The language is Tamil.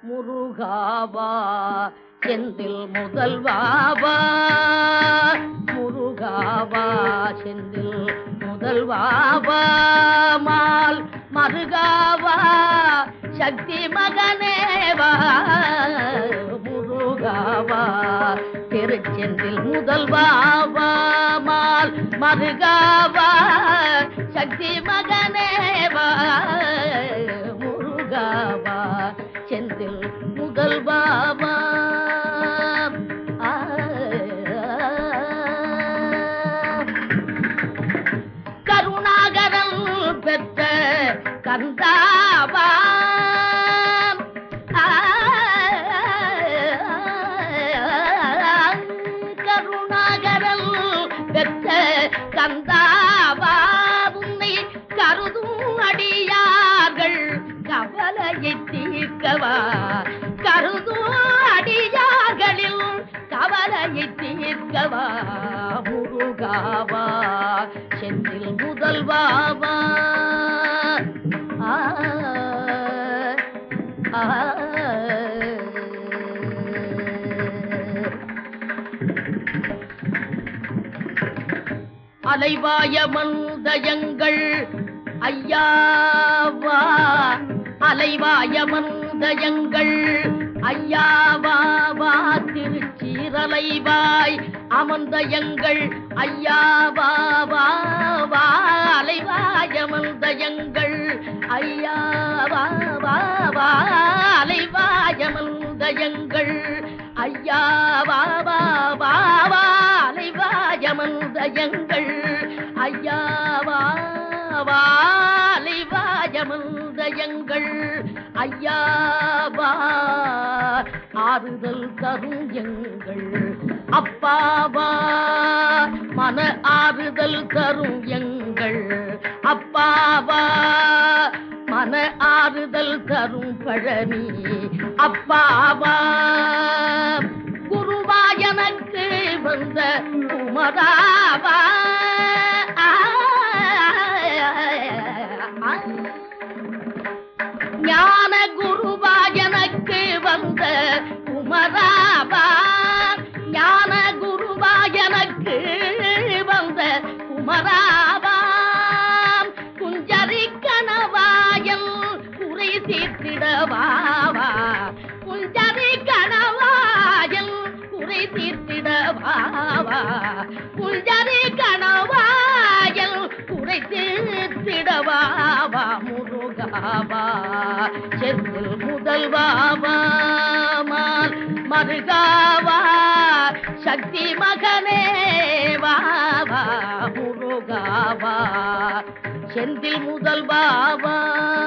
முருகாவா செந்தில் முதல்வாவா முருகாவா செந்தில் முதல்வாவா மால் மருகாவா சக்தி மகனேவா முருகாவா திருச்செந்தில் முதல்வாவா மால் மருகாவா சக்தி மகனேவா முருகாவா செந்தில் முதல்வாவா ஆ, கருணாகரன் பெற்ற கந்தாவா ஆ, கருணாகரன் பெற்ற கந்தாவா உன்னை கருதும் அடியார்கள் கவலையை தீர்க்கவா கருதும் அடியார்களில் கவலையை தீர்க்கவா முருகாவா செந்தில் முதல்வாவா ஆ, ஆ. அலைவாய மந்தயங்கள் ஐயாவா அலைவாய மந்தயங்கள் ஐயாவா திருச்சீரலைவாய் அமர்ந்தயங்கள் ஐயாவா அலைவாய மந்தயங்கள் ஐயாவா அலைவாய மந்தயங்கள் ஐயாவா அலைவாய மந்தயங்கள் ஐயாவா அலைவாய மந்தயங்கள் ஐயாவா ஆறுதல் தரும் எங்கள் அப்பாவா மன ஆறுதல் தரும் எங்கள் அப்பாவா மன ஆறுதல் தரும் பழனி அப்பாவா குருவா எனக்கு வந்த குமராவா ஞான குருவா எனக்கு வந்த குமராவா ஞான குருவா எனக்கு வந்த குமராவா குஞ்சரி கணவாயல் குறை தீர்த்திடவாவா குஞ்சரி கணவாயல் குறை தீர்த்திடவாவா குஞ்சரி கணவாயல் குறை தீர்த்திடவாவா முருகாவா செந்தில் முதல்வாவா மால் மருகாவா சக்தி மகனே வாவா முருகாவா செந்தில் முதல்வாவா